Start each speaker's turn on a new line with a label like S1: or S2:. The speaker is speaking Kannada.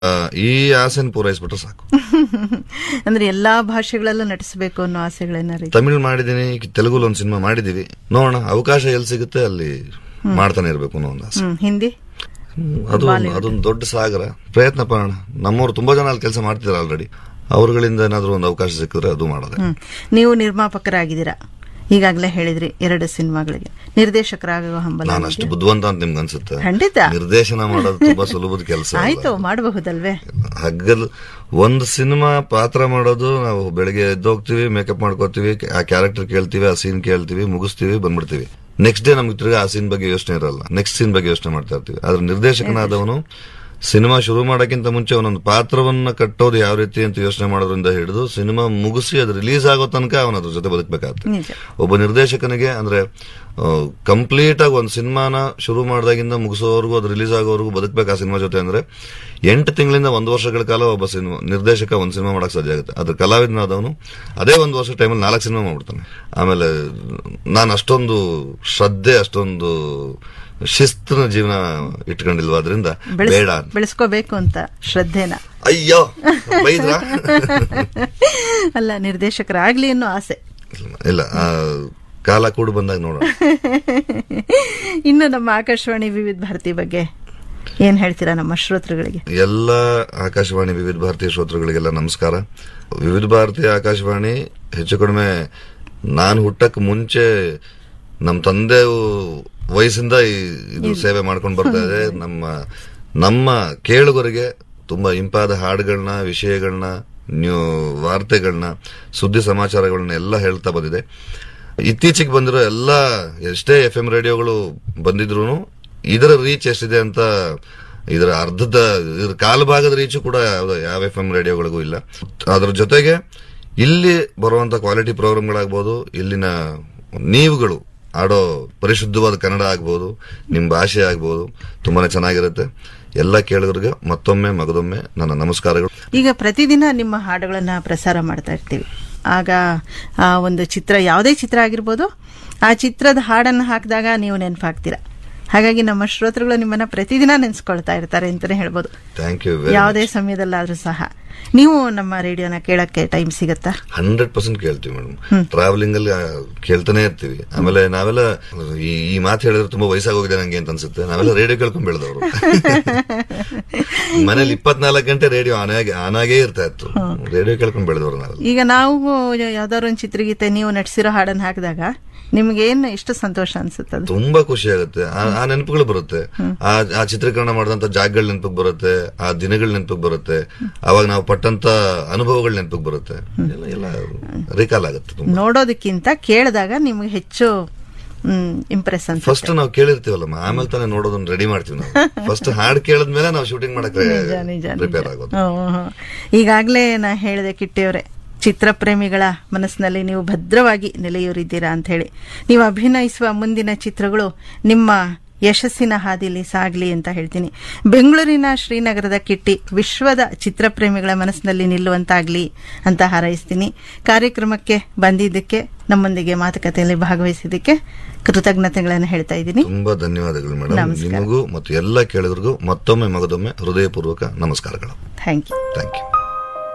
S1: ಆ, ಈ ಆಸೆನ ಪೂರೈಸ್ಬಿಟ್ರೆ ಸಾಕು
S2: ಅಂದ್ರೆ ಎಲ್ಲಾ ಭಾಷೆಗಳಲ್ಲೂ ನಟಿಸಬೇಕು ಅನ್ನೋ ಆಸೆಗಳೇನಾರು ಇದೆ?
S1: ತಮಿಳ್ ಮಾಡಿದೀನಿ ತೆಲುಗುಲ್ ಒಂದ್ ಸಿನಿಮಾ ಮಾಡಿದೀವಿ ನೋಡೋಣ ಅವಕಾಶ ಎಲ್ಲಿ ಸಿಗುತ್ತೆ ಅಲ್ಲಿ ಮಾಡ್ತಾನೆ ಇರ್ಬೇಕು ಅನ್ನೋ ಒಂದು ಆಸೆ
S2: ಹ್ಮ್ ಹಿಂದಿ
S1: ಹ್ಮ್, ಅದು ಅದೊಂದು ದೊಡ್ಡ ಸಾಗರ ಪ್ರಯತ್ನ ಪಡೋಣ ನಮ್ಮವ್ರು ತುಂಬಾ ಜನ ಅಲ್ಲಿ ಕೆಲಸ ಮಾಡ್ತಿದ್ದಾರೆ ಆಲ್ರೆಡಿ ಅವ್ರಗಳಿಂದ ಏನಾದ್ರು ಒಂದು ಅವಕಾಶ ಸಿಕ್ಕಿದ್ರೆ ಅದು ಮಾಡೋದೆ
S2: ಹ್ಮ್ ನೀವು ನಿರ್ಮಾಪಕರಾಗಿದ್ದೀರಾ ಈಗಾಗಲೇ ಹೇಳಿದ್ರಿ ಎರಡು ಸಿನಿಮಾಗಳಿಗೆ ನಿರ್ದೇಶಕರಾಗುವ ಹಂಬಲ
S1: ನಾನು ಅಷ್ಟು ಬುದ್ಧಿವಂತ ಅಂತ ನಿಮ್ಗೆ ಅನ್ಸುತ್ತೆ
S2: ಖಂಡಿತ
S1: ನಿರ್ದೇಶನ ಮಾಡೋದು ತುಂಬಾ ಸುಲಭದ ಕೆಲಸ
S2: ಆಯ್ತು ಮಾಡಬಹುದಲ್ವೇ
S1: ಹಗ್ಗಲ್ ಒಂದು ಸಿನಿಮಾ ಪಾತ್ರ ಮಾಡೋದು ನಾವು ಬೆಳಿಗ್ಗೆ ಎದ್ದೋಗ್ತೀವಿ ಮೇಕಪ್ ಮಾಡ್ಕೋತೀವಿ ಆ ಕ್ಯಾರೆಕ್ಟರ್ ಕೇಳ್ತೀವಿ ಆ ಸೀನ್ ಕೇಳ್ತೀವಿ ಮುಗಿಸ್ತೀವಿ ಬಂದ್ಬಿಡ್ತೀವಿ ನೆಕ್ಸ್ಟ್ ಡೇ ನಮ್ಗೆ ತಿರ್ಗಿ ಆ ಸೀನ್ ಬಗ್ಗೆ ಯೋಚನೆ ಇರಲ್ಲ ನೆಕ್ಸ್ಟ್ ಸೀನ್ ಬಗ್ಗೆ ಯೋಚನೆ ಮಾಡ್ತಾ ಇರ್ತೀವಿ ಆದ್ರೆ ನಿರ್ದೇಶಕನಾದವನು ಸಿನಿಮಾ ಶುರು ಮಾಡೋಕ್ಕಿಂತ ಮುಂಚೆ ಒಂದೊಂದು ಪಾತ್ರವನ್ನ ಕಟ್ಟೋದು ಯಾವ ರೀತಿ ಅಂತ ಯೋಚನೆ ಮಾಡೋದ್ರಿಂದ ಹಿಡಿದು ಸಿನಿಮಾ ಮುಗಿಸಿ ಅದು ರಿಲೀಸ್ ಆಗೋ ತನಕ ಅವನ ಅದ್ರ ಜೊತೆ ಬದುಕಬೇಕಾಗ್ತದೆ
S2: ನಿಜ
S1: ಒಬ್ಬ ನಿರ್ದೇಶಕನಿಗೆ ಅಂದ್ರೆ ಕಂಪ್ಲೀಟ್ ಆಗಿ ಒಂದು ಸಿನಿಮಾನ ಶುರು ಮಾಡಿದಾಗಿಂದ ಮುಗಿಸೋವರೆಗೂ ಅದು ರಿಲೀಸ್ ಆಗೋವರೆಗೂ ಬದುಕಬೇಕು ಆ ಸಿನಿಮಾ ಜೊತೆ ಅಂದ್ರೆ ಎಂಟು ತಿಂಗಳಿಂದ ಒಂದು ವರ್ಷಗಳ ಕಾಲ ಒಬ್ಬ ಸಿನಿಮಾ ನಿರ್ದೇಶಕ ಒಂದು ಸಿನಿಮಾ ಮಾಡಕ್ ಸಾಧ್ಯ ಆಗುತ್ತೆ ಅದ್ರ ಕಲಾವಿದನಾದವನು ಅದೇ ಒಂದು ವರ್ಷ ಟೈಮಲ್ಲಿ ನಾಲ್ಕು ಸಿನಿಮಾ ಮಾಡ್ಬಿಡ್ತಾನೆ ಆಮೇಲೆ ನಾನು ಅಷ್ಟೊಂದು ಶ್ರದ್ಧೆ ಅಷ್ಟೊಂದು ಶಿಸ್ತಿನ ಜೀವನ ಇಟ್ಕೊಂಡಿಲ್ವಾ ಅದರಿಂದ
S2: ಬೆಳೆಸ್-
S1: ಬೇಡ ಅಂತ.
S2: ಬೆಳೆಸ್ಕೋಬೇಕು ಅಂತ ಶ್ರದ್ಧೆನ
S1: ಅಯ್ಯೋ ಬೈದ್ರಾ
S2: ಅಲ್ಲ ನಿರ್ದೇಶಕರಾಗ್ಲಿ ಅನ್ನೋ ಆಸೆ
S1: ಇಲ್ಲ ಆ, ಕಾಲ ಕೂಡು ಬಂದಾಗ ನೋಡೋಣ
S2: ಇನ್ನು ನಮ್ಮ ಆಕಾಶವಾಣಿ ವಿವಿಧ ಭಾರತಿ ಬಗ್ಗೆ ಏನ್ ಹೇಳ್ತೀರಾ ನಮ್ಮ ಶ್ರೋತೃಗಳಿಗೆ
S1: ಎಲ್ಲ ಆಕಾಶವಾಣಿ ವಿವಿಧ ಭಾರತೀಯ ಶ್ರೋತೃಗಳಿಗೆಲ್ಲ ನಮಸ್ಕಾರ ವಿವಿಧ ಭಾರತೀಯ ಆಕಾಶವಾಣಿ ಹೆಚ್ಚು ಕಡಿಮೆ ನಾನು ಹುಟ್ಟಕ್ ಮುಂಚೆ ನಮ್ಮ ತಂದೆ ವಯಸ್ಸಿಂದ ಈ- ಇದು ಸೇವೆ ಮಾಡ್ಕೊಂಡು ಬರ್ತಾ ಇದೆ ನಮ್ಮ ನಮ್ಮ ಕೇಳುಗರಿಗೆ ತುಂಬಾ ಇಂಪಾದ ಹಾಡುಗಳನ್ನ ವಿಷಯಗಳನ್ನ ನ್ಯೂ ವಾರ್ತೆಗಳನ್ನ ಸುದ್ದಿ ಸಮಾಚಾರಗಳನ್ನ ಎಲ್ಲ ಹೇಳ್ತಾ ಬಂದಿದೆ ಇತ್ತೀಚೆಗೆ ಬಂದಿರೋ ಎಲ್ಲ ಎಷ್ಟೇ ಎಫ್ ಎಂ ರೇಡಿಯೋಗಳು ಬಂದಿದ್ರು ಇದರ ರೀಚ್ ಎಷ್ಟಿದೆ ಅಂತ ಇದರ ಅರ್ಧದ ಇದರ ಕಾಲು ಭಾಗದ ರೀಚು ಕೂಡ ಯಾವ್ದು- ಯಾವ ಎಫ್ ಎಂ ರೇಡಿಯೋಗಳಿಗೂ ಇಲ್ಲ ಅದ್ರ ಜೊತೆಗೆ ಇಲ್ಲಿ ಬರುವಂತ ಕ್ವಾಲಿಟಿ ಪ್ರೋಗ್ರಾಮ್ಗಳಾಗ್ಬೋದು ಇಲ್ಲಿನ ನೀವುಗಳು ಆಡೋ ಪರಿಶುದ್ಧವಾದ ಕನ್ನಡ ಆಗ್ಬೋದು ನಿಮ್ಮ ಭಾಷೆ ಆಗ್ಬೋದು ತುಂಬಾನೇ ಚೆನ್ನಾಗಿರುತ್ತೆ ಎಲ್ಲ ಕೇಳುಗರಿಗೆ ಮತ್ತೊಮ್ಮೆ ಮಗದೊಮ್ಮೆ ನನ್ನ ನಮಸ್ಕಾರಗಳು
S2: ಈಗ ಪ್ರತಿದಿನ ನಿಮ್ಮ ಹಾಡುಗಳನ್ನ ಪ್ರಸಾರ ಮಾಡ್ತಾ ಇರ್ತೀವಿ ಆಗ ಆ ಒಂದು ಚಿತ್ರ ಯಾವುದೇ ಚಿತ್ರ ಆಗಿರ್ಬೋದು ಆ ಚಿತ್ರದ ಹಾಡನ್ನು ಹಾಕಿದಾಗ ನೀವು ನೆನಪಾಗ್ತೀರಾ ಹಾಗಾಗಿ ನಮ್ಮ ಶ್ರೋತೃಗಳು ನಿಮ್ಮನ್ನ ಪ್ರತಿದಿನ ನೆನೆಸ್ಕೊಳ್ತಾ ಇರ್ತಾರೆ ಅಂತಾನೆ ಹೇಳ್ಬೋದು
S1: ಥ್ಯಾಂಕ್ ಯು
S2: ಯಾವುದೇ ಸಮಯದಲ್ಲಾದ್ರೂ ಸಹ ನೀವು ನಮ್ಮ ರೇಡಿಯೋನ ಕೇಳಕ್ಕೆ ಟೈಮ್ ಸಿಗತ್ತಾ
S1: ಹಂಡ್ರೆಡ್ ಪರ್ಸೆಂಟ್ ಕೇಳ್ತೀವಿ ಮೇಡಮ್ ಟ್ರಾವೆಲಿಂಗ್ ಅಲ್ಲಿ ಆ, ಕೇಳ್ತಾನೆ ಇರ್ತೀವಿ ಆಮೇಲೆ ನಾವೆಲ್ಲ ಈ ಈ ಮಾತು ಹೇಳಿದ್ರೆ ತುಂಬಾ ವಯಸ್ಸಾಗೋಗಿದೆ ನಂಗೆ ಅಂತ ಅನ್ಸುತ್ತೆ ನಾವೆಲ್ಲ ರೇಡಿಯೋ ಕೇಳ್ಕೊಂಡ್ ಬೆಳೆದವರು ಮನೇಲಿ ಇಪ್ಪತ್ನಾಲ್ಕು ಗಂಟೆ ರೇಡಿಯೋ ಆನ್ ಆಗಿ ಆನ್ ಆಗೇ ಇರ್ತಾ ಇತ್ತು ರೇಡಿಯೋ ಕೇಳ್ಕೊಂಡ್ ಬೆಳೆದವರು ನಾವೆಲ್ಲ
S2: ಈಗ ನಾವು ಯಾವ್ದಾದ್ರು ಒಂದು ಚಿತ್ರಗೀತೆ ನೀವು ನಟಿಸಿರೋ ಹಾಡನ್ನು ಹಾಕಿದಾಗ ನಿಮ್ಗೇನು ಎಷ್ಟು ಸಂತೋಷ ಅನ್ಸುತ್ತದು
S1: ತುಂಬಾ ಖುಷಿ ಆಗುತ್ತೆ ಆ- ಆ ನೆನಪುಗಳು ಬರುತ್ತೆ ಆ ಆ ಚಿತ್ರೀಕರಣ ಮಾಡಿದಂತ ಜಾಗಗಳ ನೆನಪಿಗೆ ಬರುತ್ತೆ ಆ ದಿನಗಳ ನೆನಪಿಗೆ ಬರುತ್ತೆ ಅವಾಗ ನಾವು ಪಟ್ಟಂತ ಅನುಭವಗಳ ನೆನಪಿಗೆ ಬರುತ್ತೆ ಎಲ್ಲ ಎಲ್ಲ ರಿಕಾಲ್ ಆಗುತ್ತೆ ತುಂಬಾ
S2: ನೋಡೋದಕ್ಕಿಂತ ಕೇಳಿದಾಗ ನಿಮ್ಗೆ ಹೆಚ್ಚು ಇಂಪ್ರೆಸ್ ಅನ್ಸುತ್ತೆ
S1: ಫಸ್ಟ್ ನಾವು ಕೇಳಿರ್ತೀವಲ್ಲಮ್ಮ ಆಮೇಲೆ ತಾನೇ ನೋಡೋದನ್ನ ರೆಡಿ ಮಾಡ್ತೀವಿ ನಾವು ಫಸ್ಟ್ ಹಾಡ್ ಕೇಳಿದ್ಮೇಲೆ ನಾವು ಶೂಟಿಂಗ್ ಮಾಡಕ್
S2: ನಿಜ ನಿಜ
S1: ಪ್ರಿಪೇರ್ ಆಗೋದು
S2: ಈಗಾಗಲೇ ನಾ ಹೇಳಿದೆ ಕಿಟ್ಟಿಯವರೇ ಚಿತ್ರಪ್ರೇಮಿಗಳ ಮನಸ್ಸಿನಲ್ಲಿ ನೀವು ಭದ್ರವಾಗಿ ನೆಲೆಯೂರಿದ್ದೀರಾ ಅಂತ ಹೇಳಿ ನೀವು ಅಭಿನಯಿಸುವ ಮುಂದಿನ ಚಿತ್ರಗಳು ನಿಮ್ಮ ಯಶಸ್ಸಿನ ಹಾದಿಲಿ ಸಾಗ್ಲಿ ಅಂತ ಹೇಳ್ತೀನಿ ಬೆಂಗಳೂರಿನ ಶ್ರೀನಗರದ ಕಿಟ್ಟಿ ವಿಶ್ವದ ಚಿತ್ರಪ್ರೇಮಿಗಳ ಮನಸ್ಸಿನಲ್ಲಿ ನಿಲ್ಲುವಂತಾಗ್ಲಿ ಅಂತ ಹಾರೈಸ್ತೀನಿ ಕಾರ್ಯಕ್ರಮಕ್ಕೆ ಬಂದಿದ್ದಕ್ಕೆ ನಮ್ಮೊಂದಿಗೆ ಮಾತುಕತೆಯಲ್ಲಿ ಭಾಗವಹಿಸಿದ್ದಕ್ಕೆ ಕೃತಜ್ಞತೆಗಳನ್ನು ಹೇಳ್ತಾ ಇದ್ದೀನಿ
S1: ತುಂಬಾ ಧನ್ಯವಾದಗಳು ಮೇಡಮ್
S2: ನಮಸ್ಕಾರ.
S1: ನಿಮಗೂ ಮತ್ತು ಎಲ್ಲ ಕೇಳಿದ್ರಿಗೂ ಮತ್ತೊಮ್ಮೆ ಮಗದೊಮ್ಮೆ ಹೃದಯಪೂರ್ವಕ ನಮಸ್ಕಾರಗಳು
S2: ಥ್ಯಾಂಕ್ ಯು
S1: ಥ್ಯಾಂಕ್ ಯು